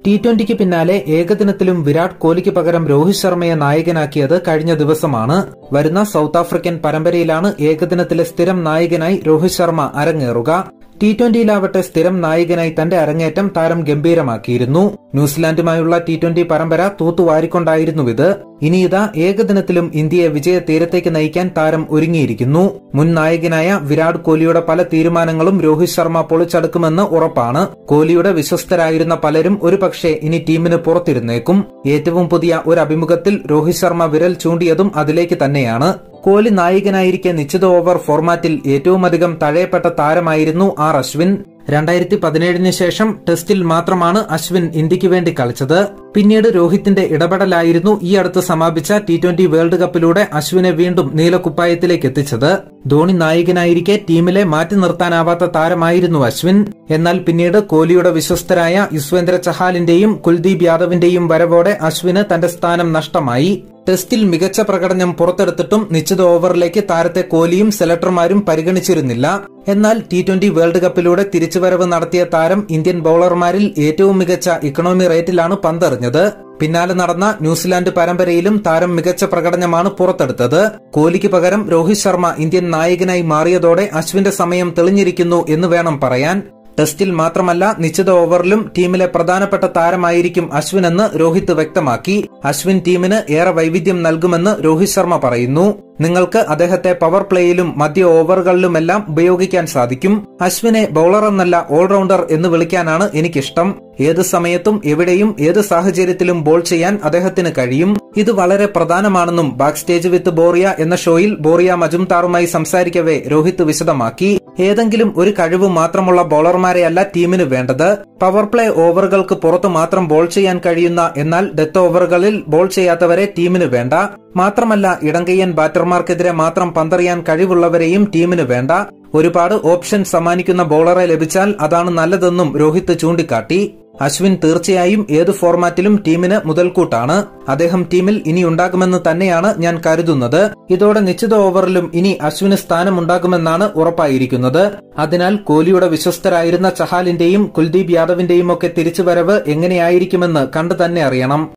T ട്വന്റിക്ക് പിന്നാലെ ഏകദിനത്തിലും വിരാട് കോഹ്ലിക്ക് പകരം രോഹിത് ശർമ്മയെ നായകനാക്കിയത് കഴിഞ്ഞ ദിവസമാണ് വരുന്ന സൌത്ത് ആഫ്രിക്കൻ പരമ്പരയിലാണ് ഏകദിനത്തിലെ സ്ഥിരം നായകനായി രോഹിത് ശർമ്മ അരങ്ങേറുക ടി ട്വന്റിയിലാവട്ടെ സ്ഥിരം നായകനായി തന്റെ അരങ്ങേറ്റം താരം ഗംഭീരമാക്കിയിരുന്നു ന്യൂസിലാൻഡുമായുള്ള ടി ട്വന്റി പരമ്പര തൂത്തുവാരിക്കൊണ്ടായിരുന്നു ഇത് ഇനി ഇതാ ഏകദിനത്തിലും ഇന്ത്യയെ വിജയ തീരത്തേക്ക് നയിക്കാൻ താരം ഒരുങ്ങിയിരിക്കുന്നു മുൻ നായകനായ വിരാട് കോഹ്ലിയുടെ പല തീരുമാനങ്ങളും രോഹിത് ശർമ്മ പൊളിച്ചടുക്കുമെന്ന് ഉറപ്പാണ് കോഹ്ലിയുടെ വിശ്വസ്തരായിരുന്ന പലരും ഒരുപക്ഷെ ഇനി ടീമിന് പുറത്തിരുന്നേക്കും ഏറ്റവും പുതിയ ഒരു അഭിമുഖത്തിൽ രോഹിത് ശർമ്മ വിരൽ ചൂണ്ടിയതും അതിലേക്ക് തന്നെയാണ് കോഹ്ലി നായകനായിരിക്കെ നിശ്ചിത ഓവർ ഫോർമാറ്റിൽ ഏറ്റവുമധികം തഴയപ്പെട്ട താരമായിരുന്നു ആർ അശ്വിൻ രണ്ടായിരത്തി പതിനേഴിന് ശേഷം ടെസ്റ്റിൽ മാത്രമാണ് അശ്വിൻ ഇന്ത്യക്ക് വേണ്ടി കളിച്ചത് പിന്നീട് രോഹിത്തിന്റെ ഇടപെടലായിരുന്നു ഈ അടുത്ത് സമാപിച്ച ടി ട്വന്റി വേൾഡ് കപ്പിലൂടെ അശ്വിനെ വീണ്ടും നീലക്കുപ്പായത്തിലേക്ക് എത്തിച്ചത് ധോണി നായകനായിരിക്കെ ടീമിലെ മാറ്റി നിർത്താനാവാത്ത താരമായിരുന്നു അശ്വിൻ എന്നാൽ പിന്നീട് കോഹ്ലിയുടെ വിശ്വസ്തരായ യുസ്വേന്ദ്ര ചഹാലിന്റെയും കുൽദീപ് യാദവിന്റെയും വരവോടെ അശ്വിന് തന്റെ സ്ഥാനം നഷ്ടമായി ടെസ്റ്റിൽ മികച്ച പ്രകടനം പുറത്തെടുത്തിട്ടും നിശ്ചിത ഓവറിലേക്ക് താരത്തെ കോഹ്ലിയും സെലക്ടർമാരും പരിഗണിച്ചിരുന്നില്ല എന്നാൽ ടി ട്വന്റി വേൾഡ് കപ്പിലൂടെ തിരിച്ചുവരവ് നടത്തിയ താരം ഇന്ത്യൻ ബൌളർമാരിൽ ഏറ്റവും മികച്ച ഇക്കണോമി റേറ്റിലാണ് പന്തെറിഞ്ഞത് പിന്നാലെ നടന്ന ന്യൂസിലാൻഡ് പരമ്പരയിലും താരം മികച്ച പ്രകടനമാണ് പുറത്തെടുത്തത് കോഹ്ലിക്ക് പകരം രോഹിത് ശർമ്മ ഇന്ത്യൻ നായകനായി മാറിയതോടെ അശ്വിന്റെ സമയം തെളിഞ്ഞിരിക്കുന്നു എന്ന് വേണം പറയാൻ ടെസ്റ്റിൽ മാത്രമല്ല നിശ്ചിത ഓവറിലും ടീമിലെ പ്രധാനപ്പെട്ട താരമായിരിക്കും അശ്വിൻ എന്ന് രോഹിത് വ്യക്തമാക്കി അശ്വിൻ ടീമിന് ഏറെ വൈവിധ്യം നൽകുമെന്ന് രോഹിത് ശർമ്മ പറയുന്നു നിങ്ങൾക്ക് അദ്ദേഹത്തെ പവർ പ്ലേയിലും മധ്യ ഓവറുകളിലുമെല്ലാം ഉപയോഗിക്കാൻ സാധിക്കും അശ്വിനെ ബൌളർ എന്നല്ല ഓൾറൗണ്ടർ എന്ന് വിളിക്കാനാണ് എനിക്കിഷ്ടം ഏത് സമയത്തും എവിടെയും ഏത് സാഹചര്യത്തിലും ബോൾ ചെയ്യാൻ അദ്ദേഹത്തിന് കഴിയും ഇത് വളരെ പ്രധാനമാണെന്നും ബാക്ക് സ്റ്റേജ് വിത്ത് ബോറിയ എന്ന ഷോയിൽ ബോറിയ മജുംതാറുമായി സംസാരിക്കവേ രോഹിത് വിശദമാക്കി ഏതെങ്കിലും ഒരു കഴിവ് മാത്രമുള്ള ബൌളർമാരെയല്ല ടീമിന് വേണ്ടത് പവർ പ്ലേ ഓവറുകൾക്ക് പുറത്തു മാത്രം ബോൾ ചെയ്യാൻ കഴിയുന്ന എന്നാൽ ഡെത്ത് ഓവറുകളിൽ ബോൾ ചെയ്യാത്തവരെ ടീമിന് വേണ്ട മാത്രമല്ല ഇടങ്കയ്യൻ ബാറ്റർമാർക്കെതിരെ മാത്രം പന്തറിയാൻ കഴിവുള്ളവരെയും ടീമിന് വേണ്ട ഒരുപാട് ഓപ്ഷൻ സമ്മാനിക്കുന്ന ബൌളറെ ലഭിച്ചാൽ അതാണ് നല്ലതെന്നും രോഹിത് ചൂണ്ടിക്കാട്ടി അശ്വിൻ തീർച്ചയായും ഏത് ഫോർമാറ്റിലും ടീമിന് മുതൽക്കൂട്ടാണ് അദ്ദേഹം ടീമിൽ ഇനി ഉണ്ടാകുമെന്ന് തന്നെയാണ് ഞാൻ കരുതുന്നത് ഇതോടെ നിശ്ചിത ഓവറിലും ഇനി അശ്വിന് സ്ഥാനമുണ്ടാകുമെന്നാണ് ഉറപ്പായിരിക്കുന്നത് അതിനാൽ കോഹ്ലിയുടെ വിശ്വസ്തരായിരുന്ന ചഹാലിന്റെയും കുൽദീപ് യാദവിന്റെയും ഒക്കെ തിരിച്ചുവരവ് എങ്ങനെയായിരിക്കുമെന്ന് കണ്ടു തന്നെ അറിയണം